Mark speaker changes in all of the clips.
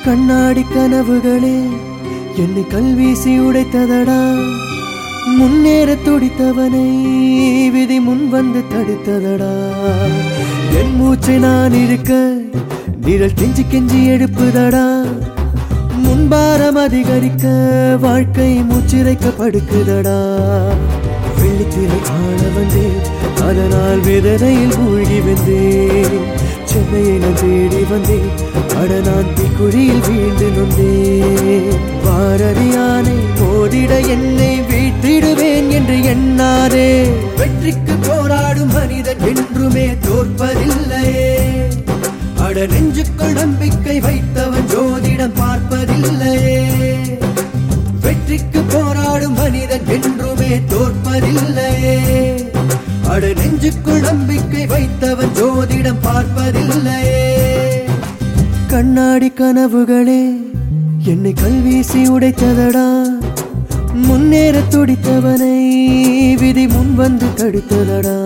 Speaker 1: கண்ணாடி கனவுகளே என்னை கல்வீசி உடைத்ததடா முன்னேற துடித்தவனை விதி முன் வந்து தடுத்ததடா என் மூச்சை நான் இருக்க நிழல் கெஞ்சி கெஞ்சி எடுப்புதடா முன்பாரம் அதிகரிக்க வாழ்க்கை மூச்சிறைக்க படுக்குதடா வெள்ளித்திரை காண வந்தேன் அதனால் வேதனையில் மூழ்கி வந்தேன் சென்னையை நான் தேடி வந்தேன் அட நான் தீக்குழியில் வீழ்ந்து நொந்தேன் வாரறியானை மோதிட என்னை வீழ்த்திடுவேன் என்று எண்ணாதே வெற்றிக்கு போராடும் மனிதன் என்றுமே தோற்பதில்லையே அட நெஞ்சுக்குள் நம்பிக்கை வைத்தவன் ஜோதிடம் பார்ப்பதில்லையே வெற்றிக்கு போராடும் மனிதன் என்றுமே தோற்பதில்லையே அட நெஞ்சுக்குள் நம்பிக்கை வைத்தவன் ஜோதிடம் பார்ப்பதில்லையே கண்ணாடி கனவுகளே என்னை கல்வீசி உடைத்ததடா முன்னேற துடித்தவனை விதி முன் வந்து தடுத்ததடா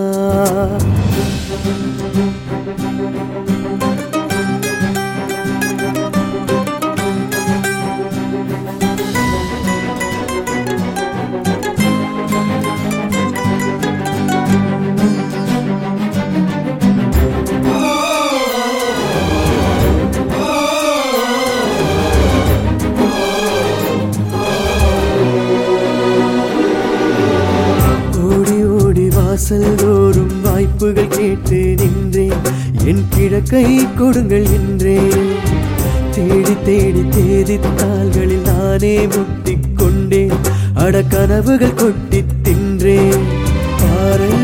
Speaker 1: ஓடி ஓடி வாசல் தோறும் வாய்ப்புகள் கேட்டு நின்றேன் என் கிழக்கை கொடுங்கள் என்றேன் தேடி தேடி தேதி தாள்களில் நானே முட்டிக் கொண்டேன் அட கனவுகள் கொட்டி தின்றேன் பாறை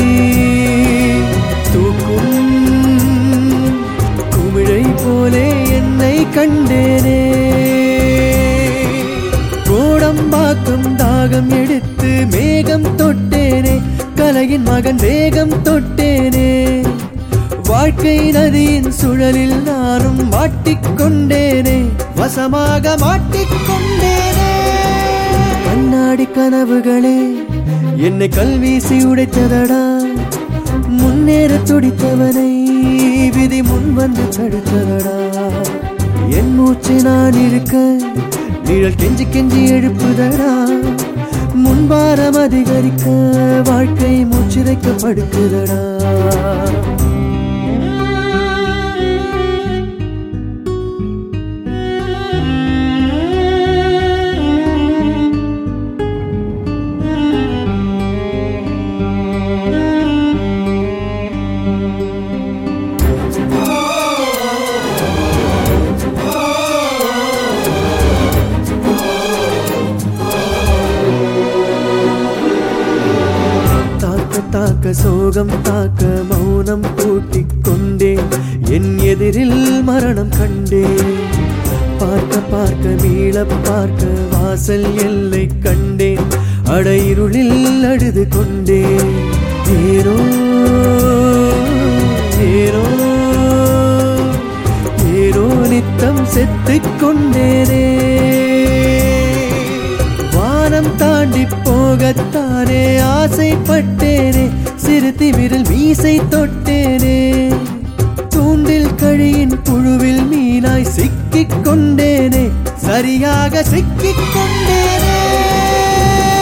Speaker 1: தூக்கும் குமிழை போலே என்னை கண்டேனே கோடம்பாக்கும் தாகம் எடுத்து மேகம் தொட்டேனே கலையின் மகன் வேகம் தொட்டேனே வாழ்க்கை நதியின் சுழலில் நானும் மாட்டிக்கொண்டேனே வசமாக மாட்டிக்கொண்டேனே கண்ணாடி கனவுகளே என்னை கல்வீசி உடைத்ததடா முன்னேற துடித்தவனை விதி முன் வந்து தடுத்ததடா என் மூச்சு நான் இருக்க நிழல் கெஞ்சி கெஞ்சி எழுப்புதடா முன்பாரம் அதிகரிக்க வாழ்க்கை மூச்சிறைக்க படுக்குதடா தாக்க தாக்க சோகம் தாக்க மௌனம் பூட்டிக் கொண்டேன் என் எதிரில் மரணம் கண்டேன் பார்க்க பார்க்க மீள பார்க்க வாசல் எல்லை கண்டேன் அடையிருளில் அழுது கொண்டேன் ஏனோ ஏனோ ஏனோ நித்தம் செத்துக் கொண்டேனே வானம் தாண்டி போகத்தானே ஆசைப்பட்டேனே சிறுத்தி விரல் மீசை தொட்டேனே தூண்டில் கழியின் புழுவில் மீனாய் சிக்கிக் கொண்டேனே சரியாக சிக்கிக் கொண்டேனே